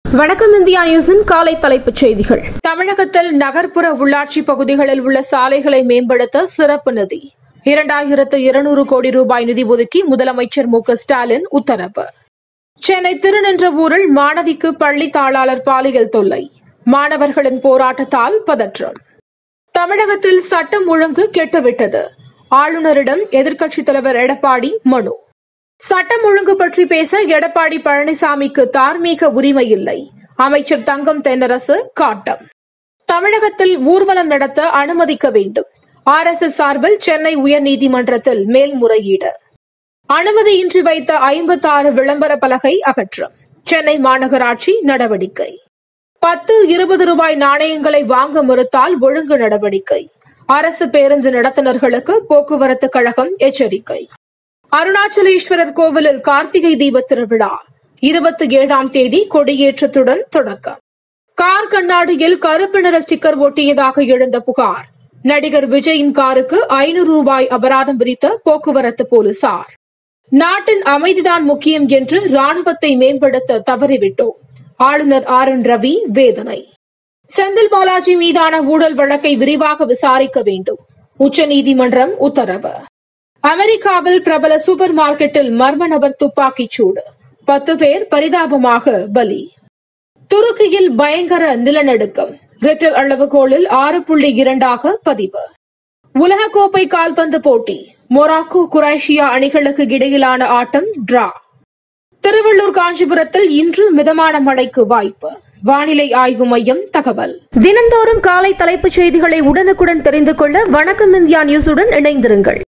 வணக்கம் இந்தியா நியூஸின் காலை தலைப்புச் செய்திகள் தமிழகத்தில் நகர்ப்புற உள்ளாட்சி பகுதிகளில் உள்ள சாலைகளை மேம்படுத்த சிறப்பு நிதி இரண்டாயிரத்து இருநூறு கோடி ரூபாய் நிதி ஒதுக்கி முதலமைச்சர் மு க ஸ்டாலின் உத்தரவு சென்னை திருநின்றவூரில் மாணவிக்கு பள்ளி தாளாளர் பாலியல் தொல்லை மாணவர்களின் போராட்டத்தால் பதற்றம் தமிழகத்தில் சட்டம் ஒழுங்கு கெட்டுவிட்டது ஆளுநரிடம் எதிர்க்கட்சித் தலைவர் எடப்பாடி மனு சட்டம் ஒழுங்கு பற்றி பேச எடப்பாடி பழனிசாமிக்கு தார்மீக உரிமை இல்லை அமைச்சர் தங்கம் தென்னரசு காட்டம் தமிழகத்தில் ஊர்வலம் நடத்த அனுமதிக்க வேண்டும் ஆர் எஸ் எஸ் சார்பில் சென்னை உயர்நீதிமன்றத்தில் மேல்முறையீடு அனுமதியின்றி வைத்த ஐம்பத்தாறு விளம்பர பலகை அகற்றம் சென்னை மாநகராட்சி நடவடிக்கை பத்து இருபது ரூபாய் நாணயங்களை வாங்க மறுத்தால் ஒழுங்கு நடவடிக்கை அரசு பேருந்து நடத்துனர்களுக்கு போக்குவரத்து கழகம் எச்சரிக்கை அருணாச்சலேஸ்வரர் கோவிலில் கார்த்திகை தீப திருவிழா இருபத்தி ஏழாம் தேதி கொடியேற்றத்துடன் தொடக்கம் கார் கண்ணாடியில் கருப்பு நிற ஸ்டிக்கர் ஒட்டியதாக எழுந்த புகார் நடிகர் விஜயின் காருக்கு ஐநூறு ரூபாய் அபராதம் விதித்த போக்குவரத்து போலீசார் நாட்டின் அமைதிதான் முக்கியம் என்று ராணுவத்தை மேம்படுத்த தவறிவிட்டோம் ஆளுநர் ஆர் என் ரவி வேதனை செந்தில் பாலாஜி மீதான ஊழல் வழக்கை விரிவாக விசாரிக்க வேண்டும் உச்சநீதிமன்றம் உத்தரவு அமெரிக்காவில் பிரபல சூப்பர் மார்க்கெட்டில் மர்ம நபர் துப்பாக்கிச் சூடு பத்து பேர் பரிதாபமாக பலி துருக்கியில் பயங்கர நிலநடுக்கம் ரிக்டர் அளவுகோலில் ஆறு புள்ளி இரண்டாக பதிவு உலகக்கோப்பை கால்பந்து போட்டி மொராக்கோ குரேஷியா அணிகளுக்கு இடையிலான ஆட்டம் டிரா திருவள்ளூர் காஞ்சிபுரத்தில் இன்று மிதமான மழைக்கு வாய்ப்பு வானிலை ஆய்வு மையம் தகவல் தினந்தோறும் காலை தலைப்புச் செய்திகளை உடனுக்குடன் தெரிந்து கொள்ள வணக்கம் இந்தியா நியூஸுடன் இணைந்திருங்கள்